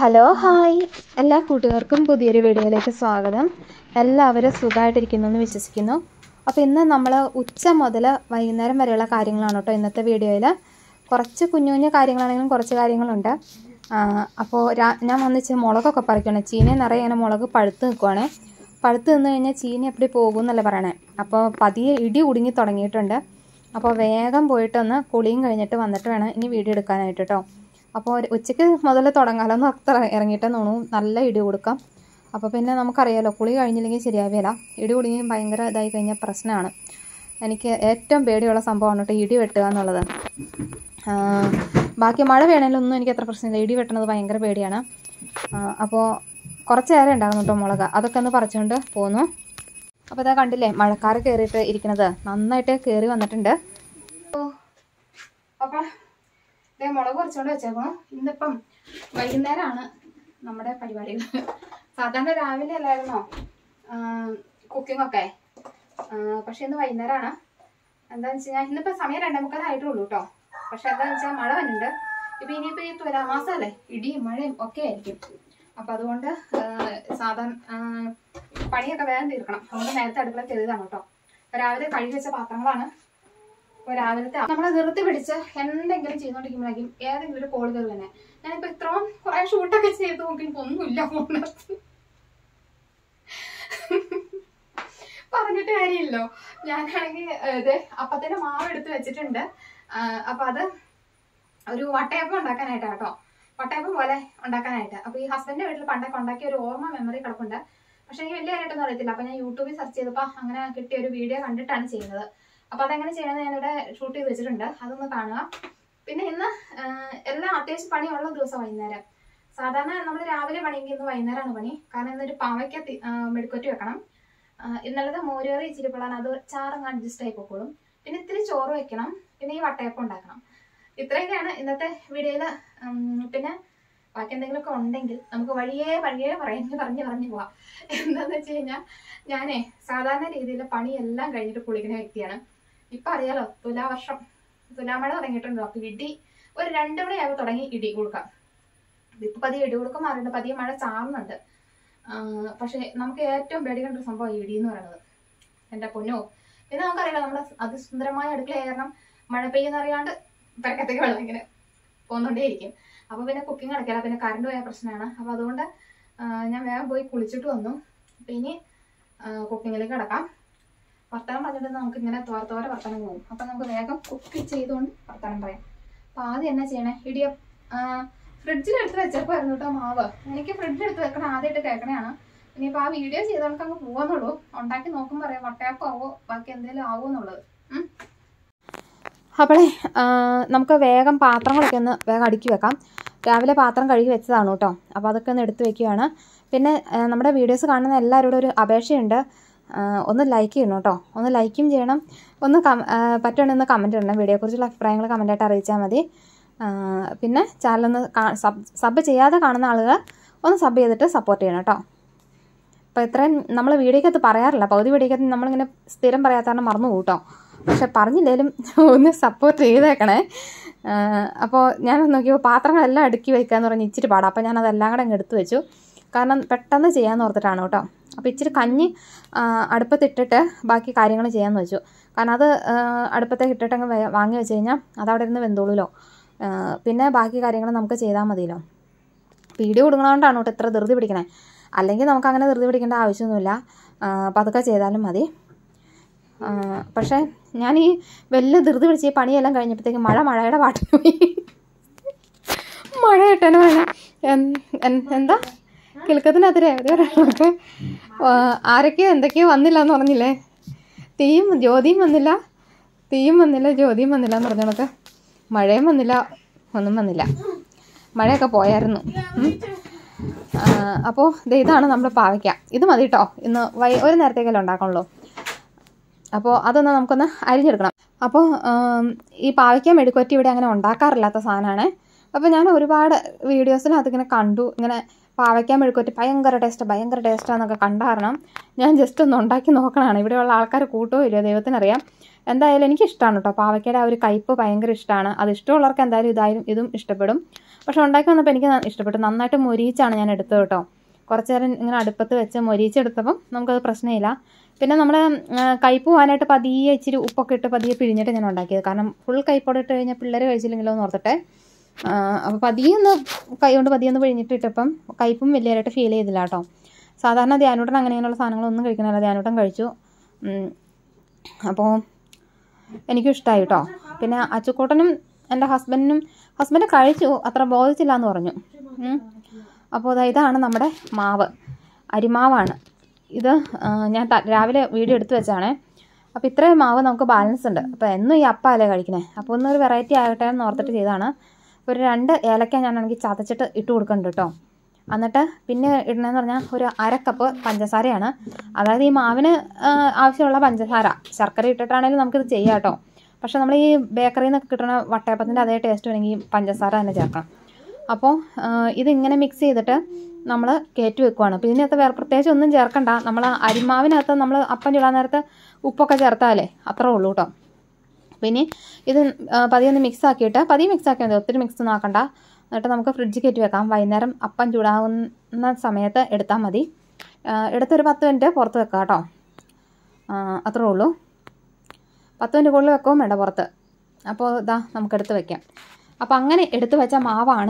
Hello hi എല്ലാ കൂട്ടുകാർക്കും പുതിയൊരു വീഡിയോയിലേക്ക് സ്വാഗതം എല്ലാവരും സുഖമായിട്ടിരിക്കുന്നു എന്ന് വിശ്വസിക്കുന്നു അപ്പോൾ ഇന്ന് നമ്മൾ ഉച്ച മുതൽ വൈകുന്നേരം വരെയുള്ള കാര്യങ്ങളാണ് കേട്ടോ ഇന്നത്തെ വീഡിയോയിൽ കുറച്ച് കുഞ്ഞു കുഞ്ഞു കാര്യങ്ങളാണെങ്കിലും കുറച്ച് കാര്യങ്ങളുണ്ട് ആ, അപ്പോൾ രാ- ഞാൻ വന്നിച്ച് മുളകൊക്കെ പറിക്കണം ചീന നിറയെ ഇങ്ങനെ മുളക് പഴുത്ത് നിൽക്കുവാണ് പഴുത്ത് നിന്ന് കഴിഞ്ഞാൽ ചീന എപ്പടി പോകും എന്നല്ല പറയണേ അപ്പോൾ പതിയെ ഇടി കുടുങ്ങി തുടങ്ങിയിട്ടുണ്ട് അപ്പോൾ വേഗം പോയിട്ടൊന്ന് കുളിയും കഴിഞ്ഞിട്ട് വന്നിട്ട് വേണം ഇനി വീഡിയോ എടുക്കാനായിട്ട് കേട്ടോ അപ്പോൾ ഒരു ഉച്ചയ്ക്ക് മുതൽ തുടങ്ങാലോ എന്ന് ഓർത്ത് ഇറ- ഇറങ്ങിയിട്ട് തോന്നും നല്ല ഇടി കൊടുക്കാം അപ്പോൾ പിന്നെ നമുക്കറിയാലോ കുളി കഴിഞ്ഞില്ലെങ്കിൽ ശരിയാവില്ല ഇടി കുടുങ്ങി ഭയങ്കര ഇതായി കഴിഞ്ഞാൽ പ്രശ്നമാണ് എനിക്ക് ഏറ്റവും പേടിയുള്ള സംഭവമാണ് കേട്ടോ ഇടി വെട്ടുക എന്നുള്ളത് ആ, ബാക്കി മഴ വേണേലൊന്നും എനിക്ക് അത്ര പ്രശ്നമില്ല ഇടി വെട്ടണത് ഭയങ്കര പേടിയാണ് ആ, അപ്പോൾ കുറച്ച് നേരം ഉണ്ടായിരുന്നു കേട്ടോ മുളക് അതൊക്കെ ഒന്ന് പറിച്ചുകൊണ്ട് പോന്നു അപ്പോൾ ഇതാ കണ്ടില്ലേ മഴക്കാർ കയറിയിട്ട് ഇരിക്കുന്നത് നന്നായിട്ട് കയറി വന്നിട്ടുണ്ട് അപ്പോൾ ഇതേ മുളക് കുറച്ചുകൊണ്ട് വെച്ചേക്കണം ഇന്നിപ്പം വൈകുന്നേരമാണ് നമ്മുടെ പരിപാടികൾ സാധാരണ രാവിലെ അല്ലായിരുന്നോ കുക്കിംഗ് ഒക്കെ പക്ഷെ ഇന്ന് വൈകുന്നേരമാണ് എന്താണെന്ന് വെച്ച് കഴിഞ്ഞാൽ ഇന്നിപ്പോൾ സമയം രണ്ടേ മുക്കാലായിട്ടേ ഉള്ളൂ കേട്ടോ പക്ഷെ എന്താണെന്ന് വെച്ചാൽ മഴ വന്നിട്ടുണ്ട് ഇപ്പം ഇനിയിപ്പോൾ ഈ തുലാമാസമല്ലേ ഇടിയും മഴയും ഒക്കെ ആയിരിക്കും അപ്പം അതുകൊണ്ട് ആ, സാധാരണ ആ, പണിയൊക്കെ വേഗം തീർക്കണം അതുകൊണ്ട് നേരത്തെ അടുക്കള കയറിയതാണ് കേട്ടോ അപ്പോൾ രാവിലെ കഴുകി വെച്ച പാത്രങ്ങളാണ് അപ്പോൾ രാവിലത്തെ നമ്മളെ നിർത്തി പിടിച്ച് എന്തെങ്കിലും ചെയ്തുകൊണ്ടിരിക്കുമ്പോഴേക്കും ഏതെങ്കിലും ഒരു കോൾ കയറി തന്നെ ഞാനിപ്പോൾ ഇത്രയും കുറേ ഷൂട്ടൊക്കെ ചെയ്ത് നോക്കിയപ്പോൾ ഒന്നുമില്ല ഫോണിനകത്ത് പറഞ്ഞിട്ട് കാര്യമില്ലല്ലോ ഞാനാണെങ്കിൽ ഇത് അപ്പത്തിന്റെ മാവ് എടുത്ത് വെച്ചിട്ടുണ്ട് ആ, അപ്പൊ അത് ഒരു വട്ടയപ്പം ഉണ്ടാക്കാനായിട്ടാ കേട്ടോ വട്ടയപ്പം പോലെ ഉണ്ടാക്കാനായിട്ട് അപ്പൊ ഈ ഹസ്ബൻഡിന്റെ വീട്ടിൽ പണ്ടൊക്കെ ഉണ്ടാക്കിയ ഒരു ഓർമ്മ മെമ്മറി കിടപ്പുണ്ട് പക്ഷെ എനിക്ക് വലിയ കാര്യമായിട്ടൊന്നും അറിയത്തില്ല അപ്പൊ ഞാൻ യൂട്യൂബിൽ സെർച്ച് ചെയ്തപ്പോ അങ്ങനെ കിട്ടിയ ഒരു വീഡിയോ കണ്ടിട്ടാണ് ചെയ്യുന്നത് അപ്പൊ അതെങ്ങനെ ചെയ്യണമെന്ന് ഞാനിവിടെ ഷൂട്ട് ചെയ്ത് വെച്ചിട്ടുണ്ട് അതൊന്ന് കാണുക പിന്നെ ഇന്ന് ആ, എല്ലാം അത്യാവശ്യം പണിയുള്ള ദിവസം വൈകുന്നേരം സാധാരണ നമ്മൾ രാവിലെ പണിയെങ്കിൽ ഇന്ന് വൈകുന്നേരമാണ് പണി കാരണം ഇന്നൊരു പാവയ്ക്ക തി- ആ, മെഴുക്കുവരട്ടി വെക്കണം ആ, ഇന്നലത്തെ മോരുകറി ഇച്ചിരി പിള്ളാൻ അത് ചാറങ്ങ് അഡ്ജസ്റ്റ് ആയി പോക്കോളും പിന്നെ ഇത്തിരി ചോറ് വെക്കണം പിന്നെ ഈ വട്ടയപ്പം ഉണ്ടാക്കണം ഇത്രയൊക്കെയാണ് ഇന്നത്തെ വീഡിയോയിൽ പിന്നെ ബാക്കി എന്തെങ്കിലുമൊക്കെ ഉണ്ടെങ്കിൽ നമുക്ക് വഴിയേ വഴിയേ പറഞ്ഞ് പറഞ്ഞ് പറഞ്ഞ് പോവാം എന്താന്ന് വെച്ച് കഴിഞ്ഞാൽ ഞാനേ സാധാരണ രീതിയിൽ പണിയെല്ലാം കഴിഞ്ഞിട്ട് കുളിക്കുന്ന വ്യക്തിയാണ് ഇപ്പം അറിയാലോ തുലാവർഷം തുലാമഴ തുടങ്ങിയിട്ടുണ്ടോ അപ്പം ഇടി ഒരു രണ്ട് മണിയാകുമ്പോൾ തുടങ്ങി ഇടി കൊടുക്കാം ഇപ്പം പതിയെ ഇടി കൊടുക്കാൻ മാറിയിട്ട് പതിയെ മഴ ചാറുന്നുണ്ട് ആഹ് പക്ഷേ നമുക്ക് ഏറ്റവും പേടിക്കേണ്ട ഒരു സംഭവം ഇടി എന്ന് പറയുന്നത് എൻ്റെ പൊന്നോ പിന്നെ നമുക്കറിയാലോ നമ്മുടെ അതിസുന്ദരമായ അടുക്കള കാരണം മഴ പെയ്യുന്ന അറിയാണ്ട് പെരക്കത്തേക്ക് വെള്ളം ഇങ്ങനെ പോന്നുകൊണ്ടേയിരിക്കും അപ്പോൾ പിന്നെ കുക്കിംഗ് നടക്കില്ല പിന്നെ കറണ്ട് പോയ പ്രശ്നമാണ് അപ്പോൾ അതുകൊണ്ട് ആഹ് ഞാൻ വേഗം പോയി കുളിച്ചിട്ട് വന്നു അപ്പം ഇനി കുക്കിങ്ങിലേക്ക് കിടക്കാം വർത്തമാനം പറഞ്ഞിട്ട് നമുക്ക് ഇങ്ങനെ തോര തോര വർത്തമാനം പോകും അപ്പം നമുക്ക് വേഗം കുക്ക് ചെയ്തുകൊണ്ട് വർത്തമാനം പറയാം അപ്പം ആദ്യം എന്നാ ചെയ്യണേ ഇടിയ ഫ്രിഡ്ജിലെടുത്ത് വെച്ചപ്പോയിരുന്നു കേട്ടോ മാവ് എനിക്ക് ഫ്രിഡ്ജിലെടുത്ത് വെക്കണം ആദ്യമായിട്ട് കേൾക്കണതാണ് ഇനിയിപ്പോൾ ആ വീഡിയോ ചെയ്ത് നമുക്ക് അങ്ങ് പോവാന്നുള്ളൂ ഉണ്ടാക്കി നോക്കുമ്പോൾ പറയാം വട്ടയപ്പം ആവോ ബാക്കി എന്തെങ്കിലും ആവോ എന്നുള്ളത് ഉം. അപ്പോളേ ആ, നമുക്ക് വേഗം പാത്രങ്ങളൊക്കെ ഒന്ന് വേഗം അടുക്കി വെക്കാം രാവിലെ പാത്രം കഴുകി വെച്ചതാണ് കേട്ടോ അപ്പോൾ അതൊക്കെ ഒന്ന് എടുത്ത് വെക്കുകയാണ് പിന്നെ ആ, നമ്മുടെ വീഡിയോസ് കാണുന്ന എല്ലാവരോടും ഒരു അപേക്ഷയുണ്ട് ആ, ഒന്ന് ലൈക്ക് ചെയ്യണം കേട്ടോ ഒന്ന് ലൈക്കും ചെയ്യണം ഒന്ന് കം പറ്റുവാണെങ്കിൽ ഒന്ന് കമൻറ്റ് ഇടണം വീഡിയോയെക്കുറിച്ചുള്ള അഭിപ്രായങ്ങൾ കമൻറ്റായിട്ട് അറിയിച്ചാൽ മതി ആ, പിന്നെ ചാനലൊന്ന് സബ് സബ് ചെയ്യാതെ കാണുന്ന ആളുകൾ ഒന്ന് സബ് ചെയ്തിട്ട് സപ്പോർട്ട് ചെയ്യണം കേട്ടോ അപ്പോൾ ഇത്രയും നമ്മൾ വീഡിയോക്കകത്ത് പറയാറില്ല പകുതി വീഡിയോക്കകത്ത് നമ്മളിങ്ങനെ സ്ഥിരം പറയാത്ത കാരണം മറന്നു പോകും കേട്ടോ പക്ഷെ പറഞ്ഞില്ലേലും ഒന്ന് സപ്പോർട്ട് ചെയ്തേക്കണേ അപ്പോൾ ഞാൻ നോക്കിയപ്പോൾ പാത്രങ്ങളെല്ലാം അടുക്കി വയ്ക്കാന്ന് പറഞ്ഞ് ഇച്ചിരി പാടാം അപ്പോൾ ഞാൻ അതെല്ലാം കൂടെ അങ്ങ് എടുത്തു വെച്ചു കാരണം പെട്ടെന്ന് ചെയ്യാമെന്ന് ഓർത്തിട്ടാണ് കേട്ടോ അപ്പോൾ ഇച്ചിരി കഞ്ഞി ആ, അടുപ്പത്തിട്ടിട്ട് ബാക്കി കാര്യങ്ങൾ ചെയ്യാമെന്ന് വെച്ചു കാരണം അത് ആ, അടുപ്പത്തേക്ക് ഇട്ടിട്ട് അങ്ങ് വേ- വാങ്ങി വെച്ച് കഴിഞ്ഞാൽ അതവിടെ ഇരുന്ന് വെന്തോളൂലോ ആ, പിന്നെ ബാക്കി കാര്യങ്ങൾ നമുക്ക് ചെയ്താൽ മതിയല്ലോ വീഡിയോ കൊടുക്കണോണ്ടാണ് കേട്ടോ ഇത്ര ധൃതി പിടിക്കണേ അല്ലെങ്കിൽ നമുക്ക് അങ്ങനെ ധൃതി പിടിക്കേണ്ട ആവശ്യമൊന്നുമില്ല ആ, പതുക്കെ ചെയ്താലും മതി ആ, പക്ഷേ ഞാൻ ഈ വലിയ ധൃതി പിടിച്ച് ഈ പണിയെല്ലാം കഴിഞ്ഞപ്പോഴത്തേക്ക് മഴ മഴയുടെ പാട്ടിന് പോയി മഴ കിട്ടാനും വേണം എന്താ കിളുക്കത്തിനകത്ത് രേവതി ആരൊക്കെയോ എന്തൊക്കെയോ വന്നില്ല എന്ന് പറഞ്ഞില്ലേ തീയും ജ്യോതിയും വന്നില്ല തീയും വന്നില്ല ജ്യോതിയും വന്നില്ല എന്ന് പറഞ്ഞോളൊക്കെ മഴയും വന്നില്ല ഒന്നും വന്നില്ല മഴയൊക്കെ പോയായിരുന്നു ഉം. അപ്പോൾ ഇതാണ് നമ്മുടെ പാവയ്ക്ക ഇത് മതി കേട്ടോ ഇന്ന് വൈ ഒരു നേരത്തേക്കല്ലേ ഉണ്ടാക്കണുള്ളൂ അപ്പോൾ അതൊന്ന് നമുക്കൊന്ന് അരിഞ്ഞെടുക്കണം അപ്പോൾ ഈ പാവയ്ക്ക മെഴുക്കുവറ്റി ഇവിടെ അങ്ങനെ ഉണ്ടാക്കാറില്ലാത്ത സാധനമാണ് അപ്പോൾ ഞാൻ ഒരുപാട് വീഡിയോസിനകത്ത് ഇങ്ങനെ കണ്ടു ഇങ്ങനെ പാവയ്ക്ക മെഴുക്കുവറ്റി ഭയങ്കര ടേസ്റ്റ് ഭയങ്കര ടേസ്റ്റാന്നൊക്കെ കണ്ട കാരണം ഞാൻ ജസ്റ്റ് ഒന്ന് ഉണ്ടാക്കി നോക്കണതാണ് ഇവിടെയുള്ള ആൾക്കാർ കൂട്ടോ ഇല്ലയോ ദൈവത്തിനറിയാം എന്തായാലും എനിക്ക് ഇഷ്ടമാണ് കേട്ടോ പാവയ്ക്കയുടെ ആ ഒരു കയ്പ്പ് ഭയങ്കര ഇഷ്ടമാണ് അത് ഇഷ്ടമുള്ളവർക്ക് എന്തായാലും ഇതായാലും ഇതും ഇഷ്ടപ്പെടും പക്ഷെ ഉണ്ടാക്കി വന്നപ്പോൾ എനിക്ക് ന- ഇഷ്ടപ്പെട്ടു നന്നായിട്ട് മൊരിയിച്ചാണ് ഞാൻ എടുത്തത് കേട്ടോ കുറച്ച് നേരം ഇങ്ങനെ അടുപ്പത്ത് വെച്ച് മൊരിയിച്ചെടുത്തപ്പം നമുക്കത് പ്രശ്നമില്ല പിന്നെ നമ്മൾ കയ്പ്പ് പോകാനായിട്ട് പതിയെ ഇച്ചിരി ഉപ്പൊക്കെ ഇട്ട് പതിയെ പിഴിഞ്ഞിട്ട് ഞാൻ ഉണ്ടാക്കിയത് കാരണം ഫുൾ കയ്പോടെ ഇട്ട് കഴിഞ്ഞാൽ പിള്ളേർ കഴിച്ചില്ലെങ്കിലോ എന്ന് ഓർത്തിട്ടെ അപ്പോൾ പതിയെ ഒന്ന് കൈ കൊണ്ട് പതിയെ ഒന്ന് പിഴിഞ്ഞിട്ട് ഇട്ടപ്പം കയ്പും വലിയതായിട്ട് ഫീൽ ചെയ്തില്ല കേട്ടോ സാധാരണ ധ്യാനൂട്ടൻ അങ്ങനെ ഇങ്ങനെയുള്ള സാധനങ്ങളൊന്നും കഴിക്കണമല്ല ധ്യാനൂട്ടൻ കഴിച്ചു ഉം. അപ്പോൾ എനിക്കും ഇഷ്ടമായി കേട്ടോ പിന്നെ അച്ചുക്കൂട്ടനും എൻ്റെ ഹസ്ബൻഡിനും ഹസ്ബൻഡ് കഴിച്ചു അത്ര ബോധിച്ചില്ല എന്ന് പറഞ്ഞു ഉം. അപ്പോൾ ദാ ഇതാണ് നമ്മുടെ മാവ് അരിമാവാണ് ഇത് ആ, ഞാൻ ത- രാവിലെ വീഡിയോ എടുത്തു വെച്ചാണേ അപ്പോൾ ഇത്രയും മാവ് നമുക്ക് ബാലൻസ് ഉണ്ട് അപ്പോൾ എന്നും ഈ അപ്പല്ലേ കഴിക്കണേ അപ്പോൾ ഒന്നൊരു വെറൈറ്റി ആകട്ടെ എന്ന് ഓർത്തിട്ട് ചെയ്തതാണ് ഒരു രണ്ട് ഏലക്ക ഞാനാണെങ്കിൽ ചതച്ചിട്ട് ഇട്ട് കൊടുക്കുന്നുണ്ട് കേട്ടോ എന്നിട്ട് പിന്നെ ഇടണമെന്ന് പറഞ്ഞാൽ ഒരു അര കപ്പ് പഞ്ചസാരയാണ് അതായത് ഈ മാവിന് ആ, ആവശ്യമുള്ള പഞ്ചസാര ശർക്കര ഇട്ടിട്ടാണെങ്കിലും നമുക്കിത് ചെയ്യാം കേട്ടോ പക്ഷെ നമ്മൾ ഈ ബേക്കറിയിൽ നിന്നൊക്കെ കിട്ടുന്ന വട്ടയപ്പത്തിൻ്റെ അതേ ടേസ്റ്റ് വേണമെങ്കിൽ പഞ്ചസാര തന്നെ ചേർക്കണം അപ്പോൾ ഇതിങ്ങനെ മിക്സ് ചെയ്തിട്ട് നമ്മൾ കയറ്റി വെക്കുവാണ് അപ്പോൾ ഇതിനകത്ത് വേറെ പ്രത്യേകിച്ച് ഒന്നും ചേർക്കണ്ട നമ്മൾ അരിമാവിനകത്ത് നമ്മൾ അപ്പം ചുടാൻ നേരത്ത് ഉപ്പൊക്കെ ചേർത്താലേ അത്രേ ഉള്ളൂ കേട്ടോ പിന്നെ ഇത് ആ, പതിയെ ഒന്ന് മിക്സ് ആക്കിയിട്ട് പതിയെ മിക്സ് ആക്കിയാൽ മതി ഒത്തിരി മിക്സ് ഒന്നും ആക്കണ്ട എന്നിട്ട് നമുക്ക് ഫ്രിഡ്ജിൽ കയറ്റി വെക്കാം വൈകുന്നേരം അപ്പം ചൂടാകുന്ന സമയത്ത് എടുത്താൽ മതി ആ, എടുത്തൊരു പത്ത് മിനിറ്റ് പുറത്ത് വെക്കാം കേട്ടോ ആ, അത്രേ ഉള്ളൂ പത്ത് മിനിറ്റ് കൂടുതൽ വെക്കുകയും വേണ്ട പുറത്ത് അപ്പോൾ ഇതാ നമുക്ക് എടുത്ത് വെക്കാം അപ്പോൾ അങ്ങനെ എടുത്ത് വെച്ച മാവാണ്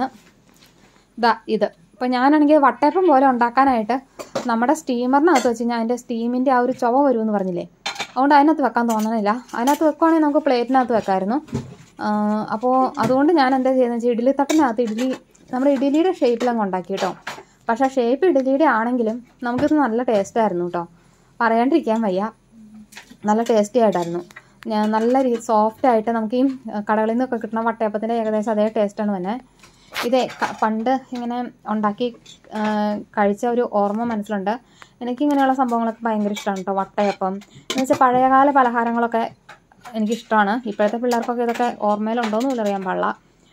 ഇതാ ഇത് അപ്പോൾ ഞാനാണെങ്കിൽ വട്ടയപ്പം പോലെ ഉണ്ടാക്കാനായിട്ട് നമ്മുടെ സ്റ്റീമറിനകത്ത് വെച്ച് ഞാൻ അതിൻ്റെ സ്റ്റീമിൻ്റെ ആ ഒരു ചുവ വരുമെന്ന് പറഞ്ഞില്ലേ അതുകൊണ്ട് അതിനകത്ത് വെക്കാൻ തോന്നണില്ല അതിനകത്ത് വെക്കുവാണെങ്കിൽ നമുക്ക് പ്ലേറ്റിനകത്ത് വെക്കാമായിരുന്നു അപ്പോൾ അതുകൊണ്ട് ഞാൻ എന്താ ചെയ്യുന്നത് വെച്ചാൽ ഇഡ്ഡലി തട്ടിനകത്ത് ഇഡ്ഡലി നമ്മുടെ ഇഡ്ഡലിയുടെ ഷേപ്പിലങ്ങ് ഉണ്ടാക്കി കേട്ടോ പക്ഷേ ഷേപ്പ് ഇഡ്ഡലിയുടെ ആണെങ്കിലും നമുക്കിത് നല്ല ടേസ്റ്റായിരുന്നു കേട്ടോ പറയാണ്ടിരിക്കാൻ വയ്യ നല്ല ടേസ്റ്റി ആയിട്ടായിരുന്നു ഞാൻ നല്ല രീതി സോഫ്റ്റ് ആയിട്ട് നമുക്ക് ഈ അഹ് കടകളിൽ നിന്നൊക്കെ കിട്ടുന്ന വട്ടയപ്പത്തിൻ്റെ ഏകദേശം അതേ ടേസ്റ്റാണ് തന്നെ ഇതേ ക- പണ്ട് ഇങ്ങനെ ഉണ്ടാക്കി ആ, കഴിച്ച ഒരു ഓർമ്മ മനസ്സിലുണ്ട് എനിക്ക് ഇങ്ങനെയുള്ള സംഭവങ്ങളൊക്കെ ഭയങ്കര ഇഷ്ടമാണ് കേട്ടോ വട്ടയപ്പം എന്ന് വെച്ചാൽ പഴയകാല പലഹാരങ്ങളൊക്കെ എനിക്കിഷ്ടമാണ് ഇപ്പോഴത്തെ പിള്ളേർക്കൊക്കെ ഇതൊക്കെ ഓർമ്മയിലുണ്ടോയെന്ന് പോലും അറിയാൻ പാടില്ല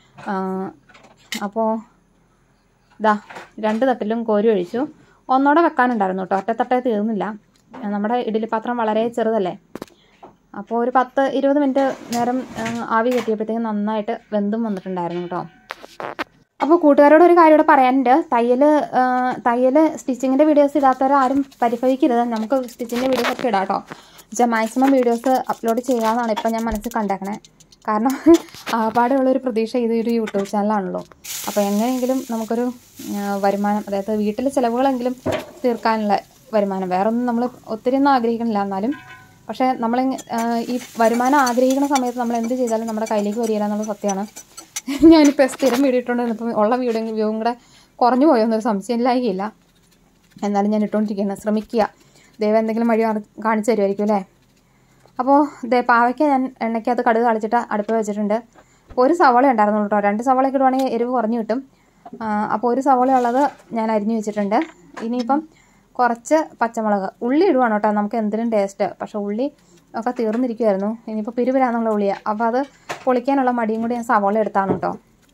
അപ്പോൾ ഇതാ രണ്ട് തട്ടിലും കോരി ഒഴിച്ചു ഒന്നോടെ വെക്കാനുണ്ടായിരുന്നു കേട്ടോ ഒറ്റത്തട്ടേ തീർന്നില്ല നമ്മുടെ ഇഡ്ഡലി പാത്രം വളരെ ചെറുതല്ലേ അപ്പോൾ ഒരു പത്ത് ഇരുപത് മിനിറ്റ് നേരം ആ, ആവി കെട്ടിയപ്പോഴത്തേക്കും നന്നായിട്ട് വെന്തും വന്നിട്ടുണ്ടായിരുന്നു കേട്ടോ അപ്പോൾ കൂട്ടുകാരോട് ഒരു കാര്യം കൂടെ പറയാനുണ്ട് തയ്യൽ തയ്യൽ സ്റ്റിച്ചിങ്ങിൻ്റെ വീഡിയോസ് ഇടാത്തവരെ ആരും പരിഭവിക്കരുത് നമുക്ക് സ്റ്റിച്ചിങ്ങിൻ്റെ വീഡിയോസ് ഒക്കെ ഇടാം കേട്ടോ വെച്ചാൽ മാക്സിമം വീഡിയോസ് അപ്ലോഡ് ചെയ്യാമെന്നാണ് ഇപ്പം ഞാൻ മനസ്സിൽ കണ്ടേക്കണേ കാരണം ആപാടെയുള്ളൊരു പ്രതീക്ഷ ഇത് ഒരു യൂട്യൂബ് ചാനലാണല്ലോ അപ്പോൾ എങ്ങനെയെങ്കിലും നമുക്കൊരു ആ, വരുമാനം അതായത് വീട്ടിലെ ചിലവുകളെങ്കിലും തീർക്കാനുള്ള വരുമാനം വേറെ ഒന്നും നമ്മൾ ഒത്തിരി ഒന്നും ആഗ്രഹിക്കണില്ല എന്നാലും പക്ഷേ നമ്മൾ ഈ വരുമാനം ആഗ്രഹിക്കുന്ന സമയത്ത് നമ്മൾ എന്ത് ചെയ്താലും നമ്മുടെ കയ്യിലേക്ക് വരില്ല എന്നുള്ള സത്യമാണ് ഞാനിപ്പോൾ സ്ഥിരം വീഡിയോ ഇട്ടുകൊണ്ടിരുന്നപ്പോൾ ഉള്ള വീഡിയോ വ്യൂവും കൂടെ കുറഞ്ഞു പോയോ എന്നൊരു സംശയം ഇല്ലായില്ല എന്നാലും ഞാൻ ഇട്ടുകൊണ്ടിരിക്കുകയാണ് ശ്രമിക്കുക ദൈവം എന്തെങ്കിലും വഴി കാണി- കാണിച്ചു തരുമായിരിക്കും അല്ലേ അപ്പോൾ ദേ പാവയ്ക്ക ഞാൻ എണ്ണയ്ക്കകത്ത് കടുക് കളിച്ചിട്ട് അടുപ്പ് വെച്ചിട്ടുണ്ട് അപ്പോൾ ഒരു സവാള ഉണ്ടായിരുന്നു കേട്ടോ രണ്ട് സവാളയൊക്കെ ഇടുവാണെങ്കിൽ എരിവ് കുറഞ്ഞു കിട്ടും ആ, അപ്പോൾ ഒരു സവാള ഉള്ളത് ഞാൻ അരിഞ്ഞു വെച്ചിട്ടുണ്ട് ഇനിയിപ്പം കുറച്ച് പച്ചമുളക് ഉള്ളി ഇടുവാണ് കേട്ടോ നമുക്ക് എന്തിനും ടേസ്റ്റ് പക്ഷേ ഉള്ളി ഒക്കെ തീർന്നിരിക്കുമായിരുന്നു ഇനിയിപ്പോൾ പിരിവിലാന്നുള്ള ഉള്ളിയാണ് അപ്പോൾ അത് പൊളിക്കാനുള്ള മടിയും കൂടി ഞാൻ സവാള എടുത്താണ് കേട്ടോ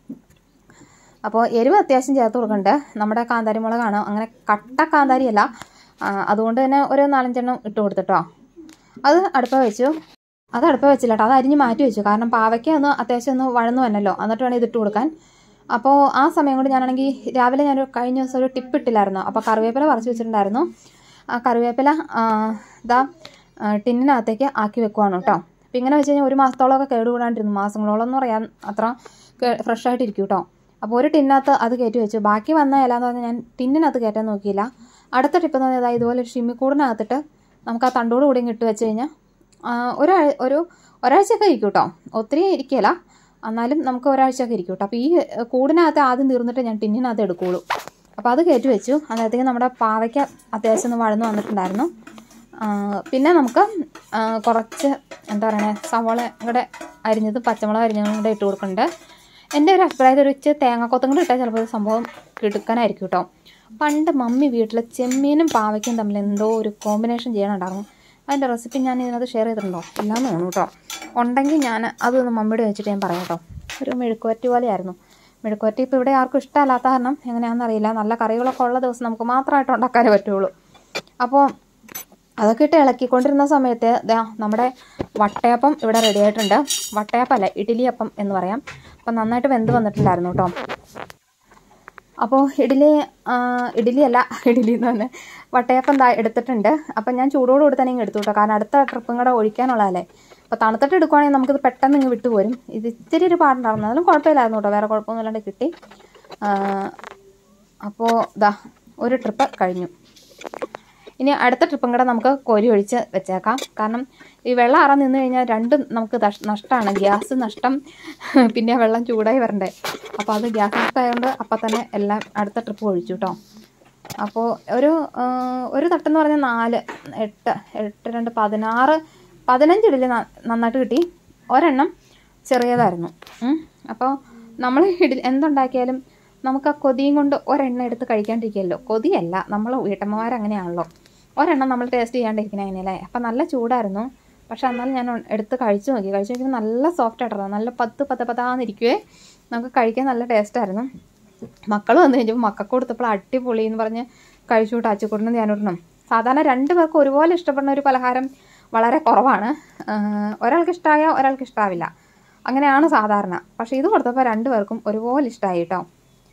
അപ്പോൾ എരിവ് അത്യാവശ്യം ചേർത്ത് കൊടുക്കുന്നുണ്ട് നമ്മുടെ കാന്താരി മുളകാണ് അങ്ങനെ കട്ട കാന്താരിയല്ല ആ, അതുകൊണ്ട് തന്നെ ഒരു നാലഞ്ചെണ്ണം ഇട്ട് കൊടുത്തിട്ടോ അത് അടുപ്പ വെച്ചു അത് അടുപ്പ വെച്ചില്ല കേട്ടോ അത് അരിഞ്ഞ് മാറ്റി വെച്ചു കാരണം പാവയ്ക്ക ഒന്ന് അത്യാവശ്യം ഒന്ന് വഴന്നു വന്നല്ലോ എന്നിട്ട് വേണം ഇതിട്ട് കൊടുക്കാൻ അപ്പോൾ ആ സമയം കൊണ്ട് ഞാനാണെങ്കിൽ രാവിലെ ഞാനൊരു കഴിഞ്ഞ ദിവസം ഒരു ടിപ്പ് ഇട്ടില്ലായിരുന്നു അപ്പോൾ കറിവേപ്പില പറിച്ച് വെച്ചിട്ടുണ്ടായിരുന്നു ആ കറിവേപ്പില ആ, ഇതാ ആ, ടിന്നിനകത്തേക്ക് ആക്കി വെക്കുവാണ് കേട്ടോ അപ്പം ഇങ്ങനെ വെച്ച് കഴിഞ്ഞാൽ ഒരു മാസത്തോളമൊക്കെ കേടുകൂടാണ്ടിരുന്നു മാസങ്ങളോളം എന്ന് പറയാൻ അത്ര ഫ്രഷ് ആയിട്ടിരിക്കും കേട്ടോ അപ്പോൾ ഒരു ടിന്നകത്ത് അത് കയറ്റി വെച്ചു ബാക്കി വന്ന ഇല എന്ന് പറഞ്ഞാൽ ഞാൻ ടിന്നിനകത്ത് കയറ്റാൻ നോക്കിയില്ല അടുത്ത ടിപ്പ് എന്ന് പറഞ്ഞാൽ ഇതുപോലെ ഒരു ഷിമ്മിക്കൂടിനകത്തിട്ട് നമുക്ക് ആ തണ്ടോട് കൂടി ഇട്ട് വെച്ച് കഴിഞ്ഞാൽ ആ, ഒരാഴ് ഒരു ഒരാഴ്ചയൊക്കെ ഇരിക്കും കേട്ടോ ഒത്തിരി ഇരിക്കില്ല എന്നാലും നമുക്ക് ഒരാഴ്ചയൊക്കെ ഇരിക്കും കേട്ടോ അപ്പോൾ ഈ ഏ, കൂടിനകത്ത് ആദ്യം തീർന്നിട്ട് ഞാൻ ടിന്നിനകത്ത് എടുക്കുകയുള്ളൂ അപ്പോൾ അത് കയറ്റി വെച്ചു അന്നേരത്തേക്ക് നമ്മുടെ പാവയ്ക്ക അത്യാവശ്യം ഒന്ന് വഴന്നു വന്നിട്ടുണ്ടായിരുന്നു ആ, പിന്നെ നമുക്ക് ആ, കുറച്ച് എന്താ പറയണേ സവാള കൂടെ അരിഞ്ഞത് പച്ചമുളക് അരിഞ്ഞതും കൂടെ ഇട്ട് കൊടുക്കുന്നുണ്ട് എൻ്റെ ഒരു അഭിപ്രായത്തിൽ ഒരു ഇച്ചിരി തേങ്ങാക്കൊത്തും കൂടെ ഇട്ടാൽ ചിലപ്പോൾ ഇത് സംഭവം കിടുക്കാനായിരിക്കും കേട്ടോ പണ്ട് മമ്മി വീട്ടിൽ ചെമ്മീനും പാവയ്ക്കും തമ്മിൽ എന്തോ ഒരു കോമ്പിനേഷൻ ചെയ്യണുണ്ടായിരുന്നു അതിൻ്റെ റെസിപ്പി ഞാൻ ഇതിനകത്ത് ഷെയർ ചെയ്തിട്ടുണ്ടോ ഇല്ലാന്ന് തോന്നുന്നു കേട്ടോ ഉണ്ടെങ്കിൽ ഞാൻ അതൊന്ന് മമ്മിയുടെ വെച്ചിട്ട് ഞാൻ പറയാം കേട്ടോ ഒരു മെഴുക്കുവരട്ടി പോലെയായിരുന്നു മെഴുക്കുവരട്ടി ഇപ്പോൾ ഇവിടെ ആർക്കും ഇഷ്ടമല്ലാത്ത കാരണം എങ്ങനെയാണെന്ന് അറിയില്ല നല്ല കറികളൊക്കെ ഉള്ള ദിവസം നമുക്ക് മാത്രമായിട്ട് ഉണ്ടാക്കാനേ പറ്റുള്ളൂ അപ്പോൾ അതൊക്കെ ഇട്ട് ഇളക്കിക്കൊണ്ടിരുന്ന സമയത്ത് ദാ നമ്മുടെ വട്ടയപ്പം ഇവിടെ റെഡി ആയിട്ടുണ്ട് വട്ടയപ്പം അല്ല ഇഡ്ഡലിയപ്പം എന്ന് പറയാം അപ്പം നന്നായിട്ട് വെന്ത് വന്നിട്ടുണ്ടായിരുന്നു കേട്ടോ അപ്പോൾ ഇഡ്ഡലി ആ, ഇഡ്ഡലി അല്ല ഇഡ്ഡലി എന്ന് പറഞ്ഞാൽ വട്ടയപ്പം എന്താ എടുത്തിട്ടുണ്ട് അപ്പം ഞാൻ ചൂടോട് കൂടി തന്നെ ഇങ്ങ് എടുത്തു കേട്ടോ കാരണം അടുത്ത ട്രിപ്പും കൂടെ ഒഴിക്കാനുള്ളതല്ലേ അപ്പോൾ തണുത്തിട്ട് എടുക്കുവാണെങ്കിൽ നമുക്കിത് പെട്ടെന്ന് ഇങ്ങ് വിട്ടുപോരും ഇത് ഇത്തിരി ഒരു പാടുണ്ടായിരുന്നു അതിലും കുഴപ്പമില്ലായിരുന്നു കേട്ടോ വേറെ കുഴപ്പമൊന്നും ഇല്ലാണ്ട് കിട്ടി അപ്പോൾ ഇതാ ഒരു ട്രിപ്പ് കഴിഞ്ഞു ഇനി അടുത്ത ട്രിപ്പും കൂടെ നമുക്ക് കോരി ഒഴിച്ച് വെച്ചേക്കാം കാരണം ഈ വെള്ളം അറ നിന്ന് കഴിഞ്ഞാൽ രണ്ടും നമുക്ക് നഷ്- നഷ്ടമാണ് ഗ്യാസ് നഷ്ടം പിന്നെ വെള്ളം ചൂടായി വരണ്ടേ അപ്പോൾ അത് ഗ്യാസ് നഷ്ടമായതുകൊണ്ട് അപ്പം തന്നെ എല്ലാം അടുത്ത ട്രിപ്പ് ഒഴിച്ചു കേട്ടോ അപ്പോൾ ഒരു ആ, ഒരു തട്ടെന്ന് പറഞ്ഞാൽ നാല് എട്ട് എട്ട് രണ്ട് പതിനാറ് പതിനഞ്ച് ഇഡലി ന- നന്നായിട്ട് കിട്ടി ഒരെണ്ണം ചെറിയതായിരുന്നു ഉം. അപ്പോൾ നമ്മൾ ഇഡലി എന്തുണ്ടാക്കിയാലും നമുക്ക് ആ കൊതിയും കൊണ്ട് ഒരെണ്ണം എടുത്ത് കഴിക്കാണ്ടിരിക്കുമല്ലോ കൊതിയല്ല നമ്മൾ വീട്ടമ്മമാരങ്ങനെയാണല്ലോ ഒരെണ്ണം നമ്മൾ ടേസ്റ്റ് ചെയ്യാണ്ടിരിക്കണേ അങ്ങനെയല്ലേ അപ്പം നല്ല ചൂടായിരുന്നു പക്ഷെ എന്നാലും ഞാൻ ഒ- എടുത്ത് കഴിച്ചു നോക്കി കഴിച്ചു നോക്കിയപ്പോൾ നല്ല സോഫ്റ്റ് ആയിട്ടായിരുന്നു നല്ല പത്ത് പത്ത് പതാന്നിരിക്കുവേ നമുക്ക് കഴിക്കാൻ നല്ല ടേസ്റ്റായിരുന്നു മക്കൾ വന്നു കഴിഞ്ഞപ്പോൾ മക്കൾക്ക് കൊടുത്തപ്പോൾ അടിപൊളി എന്ന് പറഞ്ഞ് കഴിച്ചു വിട്ടു അച്ചുക്കുട്ടനും ധ്യാനൂട്ടനും സാധാരണ രണ്ട് പേർക്ക് ഒരുപോലെ ഇഷ്ടപ്പെടുന്ന ഒരു പലഹാരം വളരെ കുറവാണ് ആഹ് ഒരാൾക്ക് ഇഷ്ടമായ ഒരാൾക്ക് ഇഷ്ടാവില്ല അങ്ങനെയാണ് സാധാരണ പക്ഷേ ഇത് കൊടുത്തപ്പോൾ രണ്ടുപേർക്കും ഒരുപോലെ ഇഷ്ടമായി കേട്ടോ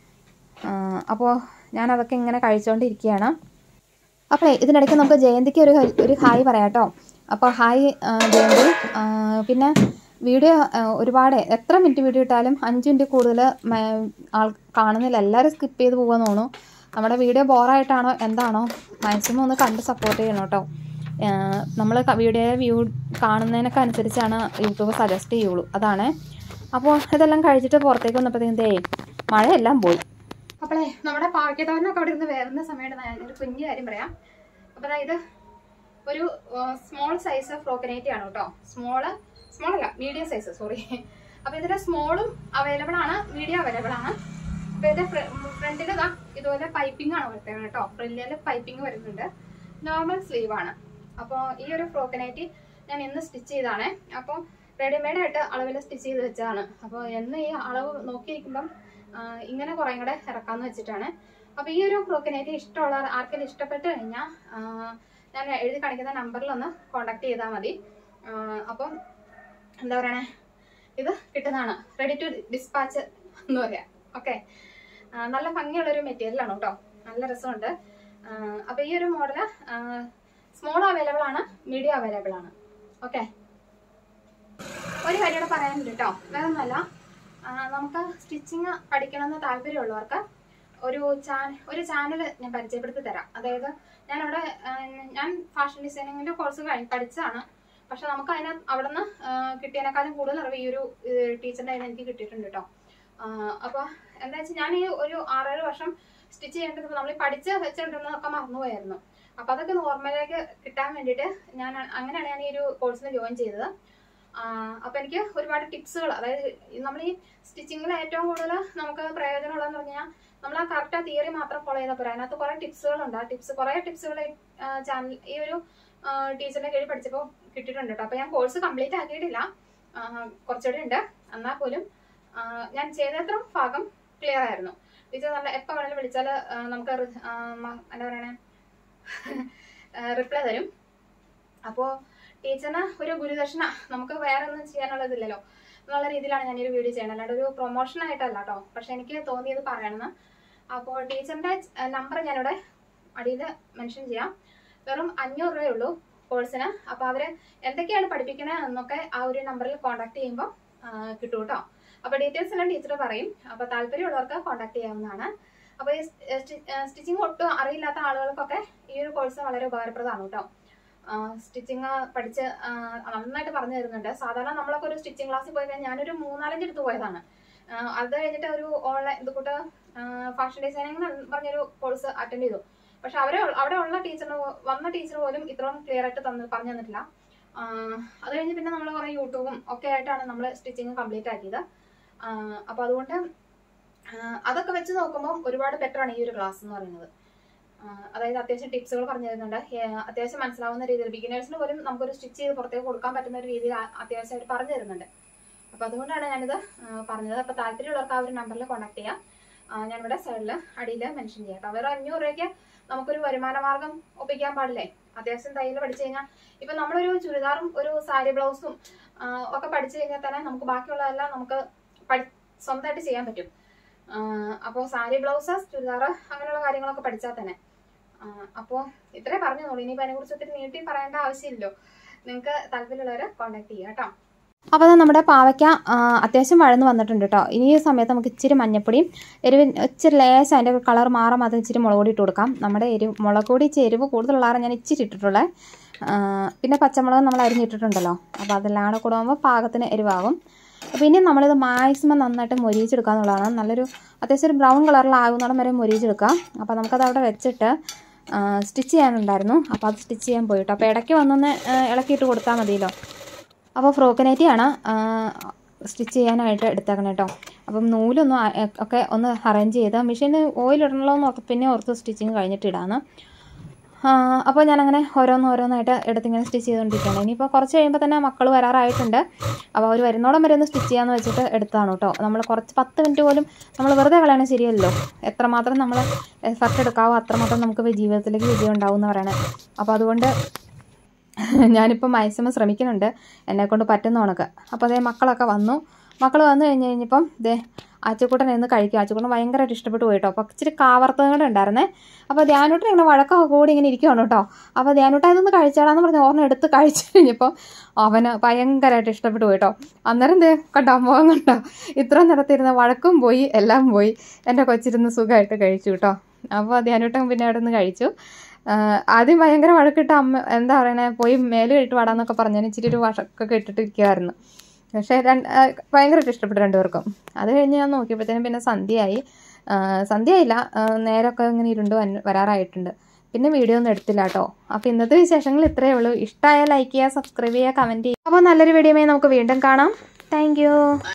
അപ്പോൾ ഞാനതൊക്കെ ഇങ്ങനെ കഴിച്ചുകൊണ്ടിരിക്കുകയാണ് അപ്പോൾ ഇതിനിടയ്ക്ക് നമുക്ക് ജയന്തിക്ക് ഒരു ഒരു ഹായ് പറയാം കേട്ടോ അപ്പോൾ ഹായ് ആ, ജയന്തി ആ, പിന്നെ വീഡിയോ ആ, ഒരുപാട് എത്ര മിനിറ്റ് വീഡിയോ ഇട്ടാലും അഞ്ച് മിനിറ്റ് കൂടുതൽ ആൾ കാണുന്നില്ല എല്ലാവരും സ്കിപ്പ് ചെയ്ത് പോകാൻ തോന്നുന്നു നമ്മുടെ വീഡിയോ ബോറായിട്ടാണോ എന്താണോ മാക്സിമം ഒന്ന് കണ്ട് സപ്പോർട്ട് ചെയ്യണം കേട്ടോ നമ്മൾ വീഡിയോ വ്യൂ കാണുന്നതിനൊക്കെ അനുസരിച്ചാണ് യൂട്യൂബ് സജസ്റ്റ് ചെയ്യുള്ളൂ അതാണ് അപ്പോൾ ഇതെല്ലാം കഴിച്ചിട്ട് പുറത്തേക്ക് വന്നപ്പോഴത്തേക്കും ദേ മഴയെല്ലാം പോയി അപ്പോളേ നമ്മുടെ പാവയ്ക്കത്തോരനൊക്കെ അവിടെ ഇരുന്ന് വേറുന്ന സമയത്ത് ഞാനൊരു കുഞ്ഞു കാര്യം പറയാം അപ്പൊ ദാ ഇത് ഒരു സ്മോൾ സൈസ് ഫ്രോക്കനേറ്റി ആണ് കേട്ടോ സ്മോള് സ്മോൾ അല്ല മീഡിയം സൈസ് സോറി അപ്പൊ ഇതിന്റെ സ്മോളും അവൈലബിൾ ആണ് മീഡിയം അവൈലബിൾ ആണ് അപ്പൊ ഇതിന്റെ ഫ്രണ്ടിൽ ഇതാ ഇതുപോലെ പൈപ്പിംഗ് ആണ് വരുന്നത് കേട്ടോ ഫ്രണ്ടില് പൈപ്പിംഗ് വരുന്നുണ്ട് നോർമൽ സ്ലീവ് ആണ് അപ്പോൾ ഈ ഒരു ഫ്രോക്കനേറ്റി ഞാൻ ഇന്ന് സ്റ്റിച്ച് ചെയ്താണ് അപ്പോൾ റെഡിമെയ്ഡ് ആയിട്ട് അളവിൽ സ്റ്റിച്ച് ചെയ്ത് വെച്ചതാണ് അപ്പോൾ എന്ന് ഈ അളവ് നോക്കിയിരിക്കുമ്പം ആ, ഇങ്ങനെ കുറേ കൂടെ ഇറക്കാന്ന് വെച്ചിട്ടാണ് അപ്പൊ ഈ ഒരു ഫ്രോക്കിനേറ്റ് ഇഷ്ടമുള്ള ആർക്കെങ്കിലും ഇഷ്ടപ്പെട്ട് കഴിഞ്ഞാൽ ഞാൻ എഴുതി കാണിക്കുന്ന നമ്പറിൽ ഒന്ന് കോണ്ടാക്ട് ചെയ്താൽ മതി ആ, അപ്പം എന്താ പറയണേ ഇത് കിട്ടുന്നതാണ് റെഡി ടു ഡിസ്പാച്ച് എന്ന് പറയാം ഓക്കെ നല്ല ഭംഗിയുള്ളൊരു മെറ്റീരിയൽ ആണ് കേട്ടോ നല്ല രസമുണ്ട് ആ, അപ്പൊ ഈ ഒരു മോഡല് സ്മോൾ അവൈലബിൾ ആണ് മീഡിയം അവൈലബിൾ ആണ് ഓക്കെ ഒരു കാര്യം കൂടെ പറയാനുണ്ട് കേട്ടോ വേറെ ഒന്നുമല്ല ആ, നമുക്ക് സ്റ്റിച്ചിങ് പഠിക്കണമെന്ന് താല്പര്യമുള്ളവർക്ക് ഒരു ചാനൽ ഒരു ചാനൽ ഞാൻ പരിചയപ്പെടുത്തി തരാം അതായത് ഞാൻ അവിടെ ആ, ഞാൻ ഫാഷൻ ഡിസൈനിങ്ങിന്റെ കോഴ്സ് കഴി പഠിച്ചതാണ് പക്ഷെ നമുക്ക് അതിന് അവിടെ നിന്ന് കിട്ടിയതിനേക്കാളും കൂടുതൽ അറിവ് ഈ ഒരു ടീച്ചറിന്റെ കയ്യിൽ നിന്ന് എനിക്ക് കിട്ടിയിട്ടുണ്ട് കേട്ടോ അപ്പോൾ എന്താ വെച്ചാൽ ഞാൻ ഈ ഒരു ആറേഴ് വർഷം സ്റ്റിച്ച് ചെയ്യേണ്ടത് നമ്മൾ പഠിച്ച് വെച്ചിട്ടുണ്ടെന്നൊക്കെ മറന്നുപോയായിരുന്നു അപ്പൊ അതൊക്കെ നോർമലേക്ക് കിട്ടാൻ വേണ്ടിയിട്ട് ഞാൻ അങ്ങനെയാണ് ഞാൻ ഈ ഒരു കോഴ്സിന് ജോയിൻ ചെയ്തത് ആഹ് അപ്പൊ എനിക്ക് ഒരുപാട് ടിപ്സുകൾ അതായത് നമ്മൾ ഈ സ്റ്റിച്ചിങ്ങിൽ ഏറ്റവും കൂടുതൽ നമുക്ക് പ്രയോജനമുള്ളതെന്ന് പറഞ്ഞാൽ നമ്മൾ ആ കറക്റ്റ് ആ തിയറി മാത്രം ഫോളോ ചെയ്താൽ പോരാ അതിനകത്ത് കുറെ ടിപ്സുകളുണ്ട് ആ ടിപ്സ് കുറെ ടിപ്സുകൾ ചാനൽ ഈ ഒരു ടീച്ചറിന്റെ കീഴിൽ പഠിച്ചപ്പോൾ കിട്ടിയിട്ടുണ്ട് കേട്ടോ അപ്പൊ ഞാൻ കോഴ്സ് കംപ്ലീറ്റ് ആക്കിയിട്ടില്ല ആഹ് കുറച്ചുകൂടി ഉണ്ട് എന്നാൽ പോലും ആഹ് ഞാൻ ചെയ്തത്ര ഭാഗം ക്ലിയർ ആയിരുന്നു ടീച്ചർ നല്ല എപ്പോൾ വേണമെങ്കിലും വിളിച്ചാൽ നമുക്ക് റി- ആഹ് മ- എന്താ പറയണേ റിപ്ലൈ തരും അപ്പോൾ ടീച്ചറിന് ഒരു ഗുരുദക്ഷിണ നമുക്ക് വേറെ ഒന്നും ചെയ്യാനുള്ളതില്ലല്ലോ എന്നുള്ള രീതിയിലാണ് ഞാൻ ഈ ഒരു വീഡിയോ ചെയ്യണത് അല്ലാണ്ട് ഒരു പ്രൊമോഷൻ ആയിട്ടല്ല കേട്ടോ പക്ഷെ എനിക്ക് തോന്നിയത് പറയണമെന്ന് അപ്പോൾ ടീച്ചറിന്റെ നമ്പർ ഞാനിവിടെ അടിയിൽ മെൻഷൻ ചെയ്യാം വെറും അഞ്ഞൂറ് രൂപയേ ഉള്ളൂ കോഴ്സിന് അപ്പോൾ അവര് എന്തൊക്കെയാണ് പഠിപ്പിക്കണത് എന്നൊക്കെ ആ ഒരു നമ്പറിൽ കോൺടാക്ട് ചെയ്യുമ്പോൾ കിട്ടും കേട്ടോ അപ്പോൾ ഡീറ്റെയിൽസ് എല്ലാം ടീച്ചർ പറയും അപ്പോൾ താല്പര്യമുള്ളവർക്ക് കോൺടാക്ട് ചെയ്യാവുന്നതാണ് അപ്പോൾ ഈ സ്റ്റിച്ചിങ് ഒട്ടും അറിയില്ലാത്ത ആളുകൾക്കൊക്കെ ഈ ഒരു കോഴ്സ് വളരെ ഉപകാരപ്രദമാണ് കേട്ടോ സ്റ്റിച്ചിങ് പഠിച്ച് ആ, നന്നായിട്ട് പറഞ്ഞു തരുന്നുണ്ട് സാധാരണ നമ്മളൊക്കെ ഒരു സ്റ്റിച്ചിങ് ക്ലാസ്സിൽ പോയി കഴിഞ്ഞാൽ ഞാനൊരു മൂന്നാലഞ്ച് എടുത്ത് പോയതാണ് ആ, അത് കഴിഞ്ഞിട്ട് ഒരു ഓൺലൈൻ ഇത് കൂട്ട് ഫാഷൻ ഡിസൈനിങ് പറഞ്ഞൊരു കോഴ്സ് അറ്റൻഡ് ചെയ്തു പക്ഷെ അവരെ അവിടെ ഉള്ള ടീച്ചറിന് വന്ന ടീച്ചർ പോലും ഇത്രയും ക്ലിയർ ആയിട്ട് തന്ന് പറഞ്ഞു തന്നിട്ടില്ല ആ, അത് കഴിഞ്ഞ് പിന്നെ നമ്മൾ കുറേ യൂട്യൂബും ഒക്കെ ആയിട്ടാണ് നമ്മൾ സ്റ്റിച്ചിങ് കംപ്ലീറ്റ് ആക്കിയത് ആ, അപ്പൊ അതുകൊണ്ട് ആ, അതൊക്കെ വെച്ച് നോക്കുമ്പോൾ ഒരുപാട് ബെറ്റർ ആണ് ഈ ഒരു ക്ലാസ് എന്ന് പറയുന്നത് ആ, അതായത് അത്യാവശ്യം ടിപ്സുകൾ പറഞ്ഞു തരുന്നുണ്ട് ഏ, അത്യാവശ്യം മനസ്സിലാവുന്ന രീതിയിൽ ബിഗിനേഴ്സിന് പോലും നമുക്കൊരു സ്റ്റിച്ച് ചെയ്ത് പുറത്തേക്ക് കൊടുക്കാൻ പറ്റുന്ന ഒരു രീതിയിൽ ആ- അത്യാവശ്യം അവർ പറഞ്ഞു തരുന്നുണ്ട് അപ്പൊ അതുകൊണ്ടാണ് ഞാനിത് ആ, പറഞ്ഞത് അപ്പൊ താല്പര്യമുള്ളവർക്ക് ആ ഒരു നമ്പറിൽ കോൺടാക്ട് ചെയ്യാം ആ, ഞാനിവിടെ സൈഡിൽ അടിയിൽ മെൻഷൻ ചെയ്യാം കേട്ടോ വേറെ അഞ്ഞൂറ് രൂപയ്ക്ക് നമുക്കൊരു വരുമാന മാർഗം ഒപ്പിക്കാൻ പാടില്ലേ അത്യാവശ്യം തയ്യൽ പഠിച്ചു കഴിഞ്ഞാൽ ഇപ്പൊ നമ്മളൊരു ചുരിദാറും ഒരു സാരി ബ്ലൗസും ആ, ഒക്കെ പഠിച്ചു കഴിഞ്ഞാൽ തന്നെ നമുക്ക് ബാക്കിയുള്ളതെല്ലാം നമുക്ക് പഠി സ്വന്തമായിട്ട് ചെയ്യാൻ പറ്റും അപ്പോൾ സാരി ബ്ലൗസസ് ചുരിദാർ അങ്ങനെയുള്ള കാര്യങ്ങളൊക്കെ പഠിച്ചാൽ തന്നെ അപ്പോൾ ഇത്രേ പറഞ്ഞോളൂ ഇനിയിപ്പോൾ അതിനെക്കുറിച്ച് ഒത്തിരി നീട്ടി പറയേണ്ട ആവശ്യമില്ലല്ലോ നിങ്ങൾക്ക് താല്പര്യമുള്ളവരെ കോൺടാക്ട് ചെയ്യാം കേട്ടോ അപ്പോൾ അത് നമ്മുടെ പാവയ്ക്ക ആ, അത്യാവശ്യം വഴന്ന് വന്നിട്ടുണ്ട് കേട്ടോ ഇനി ഈ സമയത്ത് നമുക്ക് ഇച്ചിരി മഞ്ഞപ്പൊടിയും എരിവ് ഇച്ചിരി ലേശം അതിൻ്റെ കളർ മാറാൻ മാത്രം ഇച്ചിരി മുളക് പൊടി ഇട്ട് കൊടുക്കാം നമ്മുടെ എരിവ് മുളക് പൊടി ഇച്ചിരി എരിവ് കൂടുതലുള്ള കാരണം ഞാൻ ഇച്ചിരി ഇട്ടിട്ടുള്ളത് ആ, പിന്നെ പച്ചമുളക് നമ്മൾ അരിഞ്ഞിട്ടിട്ടുണ്ടല്ലോ അപ്പോൾ അതെല്ലാം കൂടെ കൂടെ ആകുമ്പോൾ പാകത്തിന് എരിവാകും അപ്പോൾ ഇനി നമ്മളിത് മാക്സിമം നന്നായിട്ട് മൊരിയിച്ചെടുക്കുക എന്നുള്ളതാണ് നല്ലൊരു അത്യാവശ്യം ഒരു ബ്രൗൺ കളറിലാകുന്നിടം വരെ മൊരിയിച്ചെടുക്കാം അപ്പോൾ നമുക്കത് അവിടെ വെച്ചിട്ട് സ്റ്റിച്ച് ചെയ്യാനുണ്ടായിരുന്നു അപ്പോൾ അത് സ്റ്റിച്ച് ചെയ്യാൻ പോയിട്ടോ അപ്പോൾ ഇടയ്ക്ക് വന്നൊന്ന് ആ, ഇളക്കിയിട്ട് കൊടുത്താൽ മതിയല്ലോ അപ്പോൾ ഫ്രോക്ക് നൈറ്റിയാണ് സ്റ്റിച്ച് ചെയ്യാനായിട്ട് എടുത്തേക്കണം കേട്ടോ അപ്പം നൂലൊന്നും ആ- എ- ഒക്കെ ഒന്ന് അറേഞ്ച് ചെയ്ത് മെഷീന് ഓയിൽ ഇടണല്ലോ എന്ന് ഓർത്ത് പിന്നെ ഓർത്ത് സ്റ്റിച്ചിങ് കഴിഞ്ഞിട്ട് ഇടാന്ന് ആ, അപ്പോൾ ഞാനങ്ങനെ ഓരോന്ന് ഓരോന്നായിട്ട് എടുത്തിങ്ങനെ സ്റ്റിച്ച് ചെയ്തുകൊണ്ടിരിക്കുകയാണ് ഇനിയിപ്പോൾ കുറച്ച് കഴിയുമ്പോൾ തന്നെ മക്കൾ വരാറായിട്ടുണ്ട് അപ്പോൾ അവർ വരുന്നോടം വരെ ഒന്ന് സ്റ്റിച്ച് ചെയ്യാമെന്ന് വെച്ചിട്ട് എടുത്താണ് കേട്ടോ നമ്മൾ കുറച്ച് പത്ത് മിനിറ്റ് പോലും നമ്മൾ വെറുതെ കളയണ ശരിയല്ലോ എത്രമാത്രം നമ്മൾ എഫർട്ട് എടുക്കാവോ അത്രമാത്രം നമുക്ക് വി- ജീവിതത്തിലേക്ക് വിജയം ഉണ്ടാവും എന്ന് പറയണേ അപ്പോൾ അതുകൊണ്ട് ഞാനിപ്പോൾ മാക്സിമം ശ്രമിക്കുന്നുണ്ട് എന്നെക്കൊണ്ട് പറ്റുന്ന കണക്ക് അപ്പോൾ അതേ മക്കളൊക്കെ വന്നു മക്കൾ വന്നു കഴിഞ്ഞ് കഴിഞ്ഞപ്പം ദേ ആച്ചക്കൂട്ടൻ ഇന്ന് കഴിക്കും ആച്ചക്കൂട്ടൻ ഭയങ്കരമായിട്ട് ഇഷ്ടപ്പെട്ടു പോയി കേട്ടോ അപ്പോൾ ഇച്ചിരി കാവർത്തതും കൂടെ ഉണ്ടായിരുന്നേ അപ്പോൾ ധ്യാനൂട്ടൻ ഇങ്ങനെ വഴക്കൊക്കെ കൂടി ഇങ്ങനെ ഇരിക്കുകയാണ് കേട്ടോ അപ്പോൾ ധ്യാനൂട്ട ഇതൊന്ന് കഴിച്ചാടാന്ന് പറഞ്ഞ് ഓർമ്മ എടുത്ത് കഴിച്ചു കഴിഞ്ഞപ്പോൾ അവന് ഭയങ്കരമായിട്ട് ഇഷ്ടപ്പെട്ടു പോയി കേട്ടോ അന്നേരം ദേ കണ്ടോ മുഖം കണ്ടോ ഇത്ര നേരത്തിരുന്ന വഴക്കും പോയി എല്ലാം പോയി എൻ്റെ കൊച്ചിരുന്ന് സുഖമായിട്ട് കഴിച്ചു കേട്ടോ അപ്പോൾ ധ്യാനൂട്ടൻ പിന്നെ അവിടെ നിന്ന് കഴിച്ചു ആഹ് ആദ്യം ഭയങ്കര വഴക്കിട്ട് അമ്മ എന്താ പറയണേ പോയി മേല് കഴിട്ട് വാടാന്നൊക്കെ പറഞ്ഞു ഇച്ചിരി ഒരു വഴക്കൊക്കെ ഇട്ടിട്ട് ഇരിക്കുമായിരുന്നു പക്ഷേ രണ്ട് ആഹ് ഭയങ്കരമായിട്ട് ഇഷ്ടപ്പെട്ടു രണ്ടുപേർക്കും അത് കഴിഞ്ഞ് ഞാൻ നോക്കിയപ്പോഴത്തേനും പിന്നെ സന്ധ്യയായി ആഹ് സന്ധ്യയായില്ല ആഹ് നേരമൊക്കെ ഇങ്ങനെ ഇരുണ്ട് വന്ന് വരാറായിട്ടുണ്ട് പിന്നെ വീഡിയോ ഒന്നും എടുത്തില്ല കേട്ടോ അപ്പോൾ ഇന്നത്തെ വിശേഷങ്ങൾ ഇത്രയേ ഉള്ളൂ ഇഷ്ടമായ ലൈക്ക് ചെയ്യുക സബ്സ്ക്രൈബ് ചെയ്യുക കമൻറ്റ് ചെയ്യുക അപ്പോൾ നല്ലൊരു വീഡിയോയുമായി നമുക്ക് വീണ്ടും കാണാം താങ്ക്